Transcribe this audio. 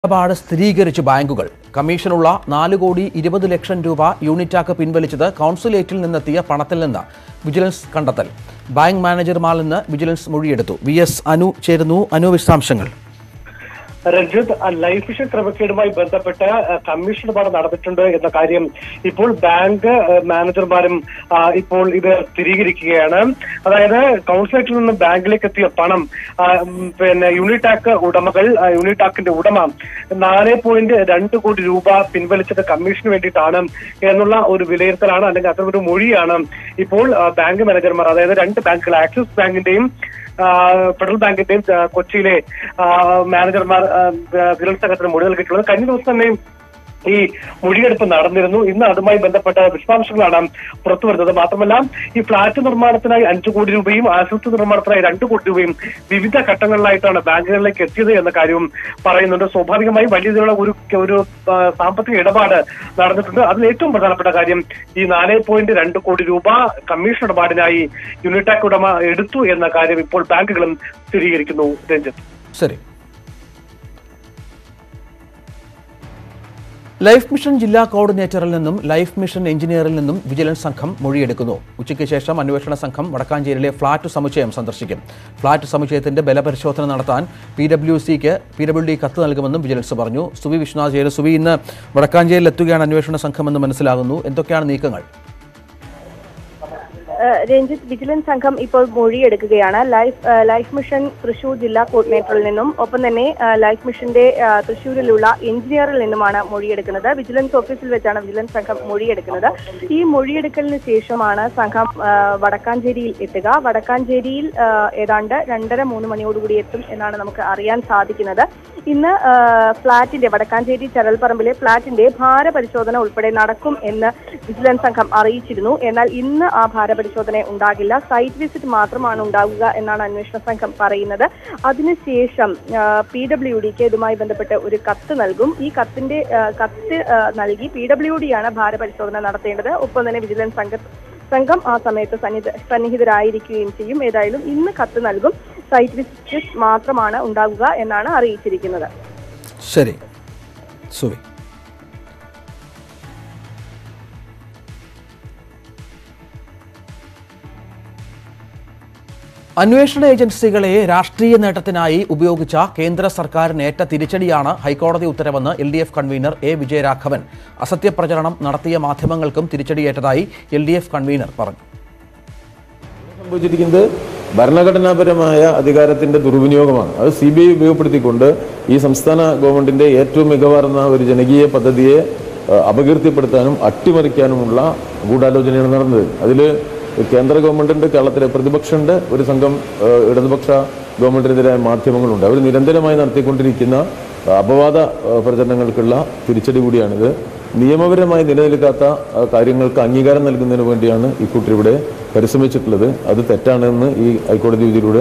ഇടപാട് സ്ഥിരീകരിച്ച് ബാങ്കുകൾ കമ്മീഷനുള്ള നാല് കോടി ഇരുപത് ലക്ഷം രൂപ യൂണിറ്റാക്ക് പിൻവലിച്ചത് കൗൺസിലേറ്റിൽ നിന്നെത്തിയ പണത്തിൽ നിന്ന് വിജിലൻസ് കണ്ടെത്തൽ ബാങ്ക് മാനേജർമാരിൽ നിന്ന് വിജിലൻസ് മൊഴിയെടുത്തു വി എസ് അനു ചേരുന്നു അനു വിശദാംശങ്ങൾ രഞ്ജിത്ത് ആ ലൈഫ് മിഷൻ ക്രമക്കേടുമായി ബന്ധപ്പെട്ട് ആ, കമ്മീഷൻ ഇടപാട് നടന്നിട്ടുണ്ട് എന്ന കാര്യം ഇപ്പോൾ ബാങ്ക് ആ, മാനേജർമാരും ആ, ഇപ്പോൾ ഇത് സ്ഥിരീകരിക്കുകയാണ് അതായത് കൗൺസിലേറ്റിൽ നിന്ന് ബാങ്കിലേക്ക് എത്തിയ പണം ആ, ഉം, പിന്നെ യൂണിടാക്ക് ഉടമകൾ ആ, യൂണിടാക്കിന്റെ ഉടമ നാല് പോയിന്റ് രണ്ട് കോടി രൂപ പിൻവലിച്ചത് കമ്മീഷന് വേണ്ടിയിട്ടാണ് എന്നുള്ള ഒരു വിലയിരുത്തലാണ് അല്ലെങ്കിൽ അത്തരം ഒരു മൊഴിയാണ് ഇപ്പോൾ ആ, ബാങ്ക് മാനേജർമാർ അതായത് രണ്ട് ബാങ്കുകൾ ആക്സിസ് ബാങ്കിന്റെയും ആ, ഫെഡറൽ ബാങ്കിന്റെയും ആ, കൊച്ചിയിലെ ആ, മാനേജർമാർ ആ, വിരൽ സംഘത്തിന് മൊഴി നൽകിയിട്ടുള്ളത് കഴിഞ്ഞ ദിവസം തന്നെ ഈ മൊഴിയെടുപ്പ് നടന്നിരുന്നു ഇന്ന് അതുമായി ബന്ധപ്പെട്ട വിശദാംശങ്ങളാണ് പുറത്തു വരുന്നത് മാത്രമല്ല ഈ ഫ്ളാറ്റ് നിർമ്മാണത്തിനായി അഞ്ചു കോടി രൂപയും ആശുപത്രി നിർമ്മാണത്തിനായി രണ്ട് കോടി രൂപയും വിവിധ ഘട്ടങ്ങളിലായിട്ടാണ് ബാങ്കുകളിലേക്ക് എത്തിയത് എന്ന കാര്യവും പറയുന്നുണ്ട് സ്വാഭാവികമായും വലിയ രീതിയിലുള്ള ഒരു ഒരു ആ, സാമ്പത്തിക ഇടപാട് നടന്നിട്ടുണ്ട് അതിൽ ഏറ്റവും പ്രധാനപ്പെട്ട കാര്യം ഈ നാല് പോയിന്റ് രണ്ട് കോടി രൂപ കമ്മീഷൻ ഇടപാടിനായി യൂണിടാക് ഉടമ എടുത്തു എന്ന കാര്യം ഇപ്പോൾ ബാങ്കുകളും സ്ഥിരീകരിക്കുന്നു രഞ്ജിത്ത് ശരി ലൈഫ് മിഷൻ ജില്ലാ കോർഡിനേറ്ററിൽ നിന്നും ലൈഫ് മിഷൻ എഞ്ചിനീയറിൽ നിന്നും വിജിലൻസ് സംഘം മൊഴിയെടുക്കുന്നു ഉച്ചയ്ക്ക് ശേഷം അന്വേഷണ സംഘം വടക്കാഞ്ചേരിയിലെ ഫ്ളാറ്റ് സമുച്ചയം സന്ദർശിക്കും ഫ്ളാറ്റ് സമുച്ചയത്തിന്റെ ബലപരിശോധന നടത്താൻ പി ഡബ്ല്യു സിക്ക് പി ഡബ്ല്യു ഡി കത്ത് നൽകുമെന്നും വിജിലൻസ് പറഞ്ഞു സുവി വിശ്വനാഥ് ചേരും സുവി ഇന്ന് വടക്കാഞ്ചേരിയിൽ എത്തുകയാണ് അന്വേഷണ സംഘമെന്ന് മനസ്സിലാകുന്നു എന്തൊക്കെയാണ് നീക്കങ്ങൾ ഏഹ് രഞ്ജിത്ത് വിജിലൻസ് സംഘം ഇപ്പോൾ മൊഴിയെടുക്കുകയാണ് ലൈഫ് ഏഹ് ലൈഫ് മിഷൻ തൃശൂർ ജില്ലാ കോർഡിനേറ്ററിൽ നിന്നും ഒപ്പം തന്നെ ഏഹ് ലൈഫ് മിഷന്റെ ഏഹ് തൃശൂരിലുള്ള എഞ്ചിനീയറിൽ നിന്നുമാണ് മൊഴിയെടുക്കുന്നത് വിജിലൻസ് ഓഫീസിൽ വെച്ചാണ് വിജിലൻസ് സംഘം മൊഴിയെടുക്കുന്നത് ഈ മൊഴിയെടുക്കലിന് ശേഷമാണ് സംഘം ഏഹ് വടക്കാഞ്ചേരിയിൽ എത്തുക വടക്കാഞ്ചേരിയിൽ ഏഹ് ഏതാണ്ട് രണ്ടര മൂന്ന് മണിയോടുകൂടി എത്തും എന്നാണ് നമുക്ക് അറിയാൻ സാധിക്കുന്നത് ഇന്ന് ഏഹ് ഫ്ളാറ്റിന്റെ വടക്കാഞ്ചേരി ചരൽപ്പറമ്പിലെ ഫ്ളാറ്റിന്റെ ഭാരപരിശോധന ഉൾപ്പെടെ നടക്കും എന്ന് വിജിലൻസ് സംഘം അറിയിച്ചിരുന്നു എന്നാൽ ഇന്ന് ആ ഭാരപരിശോധന ഉണ്ടാകില്ല സൈറ്റ് വിസിറ്റ് മാത്രമാണ് ഉണ്ടാകുക എന്നാണ് അന്വേഷണ സംഘം പറയുന്നത് അതിനുശേഷം പി ഡബ്ല്യു ഡിക്ക് ഇതുമായി ബന്ധപ്പെട്ട് ഒരു കത്ത് നൽകും ഈ കത്തിന്റെ ആ, കത്ത് ആ, നൽകി പി ഡബ്ല്യു ഡിയാണ് ഭാരപരിശോധന നടത്തേണ്ടത് ഒപ്പം തന്നെ വിജിലൻസ് സംഘ സംഘം ആ സമയത്ത് സന്നിധ സന്നിഹിതരായിരിക്കുകയും ചെയ്യും ഏതായാലും ഇന്ന് കത്ത് നൽകും സൈറ്റ് വിസിറ്റ് മാത്രമാണ് ഉണ്ടാകുക എന്നാണ് അറിയിച്ചിരിക്കുന്നത് ശരി സുവി അന്വേഷണ ഏജൻസികളെ രാഷ്ട്രീയ നേട്ടത്തിനായി ഉപയോഗിച്ച കേന്ദ്ര സർക്കാരിനേറ്റ തിരിച്ചടിയാണ് ഹൈക്കോടതി ഉത്തരവെന്ന് L D F convener A Vijayaraghavan അസത്യപ്രചരണം നടത്തിയ മാധ്യമങ്ങൾക്കും തിരിച്ചടിയേറ്റതായി എൽ ഡി എഫ് കൺവീനർ പറഞ്ഞു സംഭവിച്ചിരിക്കുന്നത് ഭരണഘടനാപരമായ അധികാരത്തിന്റെ ദുർവിനിയോഗമാണ് അത് സി ബി ഐ ഉപയോഗപ്പെടുത്തിക്കൊണ്ട് ഈ സംസ്ഥാന ഗവൺമെന്റിന്റെ ഏറ്റവും മികവാർന്ന ഒരു ജനകീയ പദ്ധതിയെ ഏഹ്, അപകീർത്തിപ്പെടുത്താനും അട്ടിമറിക്കാനുമുള്ള ഗൂഢാലോചനയാണ് നടന്നത് അതിൽ കേന്ദ്ര ഗവൺമെന്റുണ്ട് കേരളത്തിലെ പ്രതിപക്ഷമുണ്ട് ഒരു സംഘം ഏഹ്, ഇടതുപക്ഷ ഗവൺമെന്റിനെതിരായ മാധ്യമങ്ങളുണ്ട് അവർ നിരന്തരമായി നടത്തിക്കൊണ്ടിരിക്കുന്ന ഏഹ്, അപവാദ ഏഹ്, പ്രചരണങ്ങൾക്കുള്ള തിരിച്ചടി കൂടിയാണിത് നിയമപരമായി നിലനിൽക്കാത്ത ആ, കാര്യങ്ങൾക്ക് അംഗീകാരം നൽകുന്നതിന് വേണ്ടിയാണ് ഇക്കൂട്ടർ ഇവിടെ പരിശ്രമിച്ചിട്ടുള്ളത് അത് തെറ്റാണെന്ന് ഈ ഹൈക്കോടതി വിധിയിലൂടെ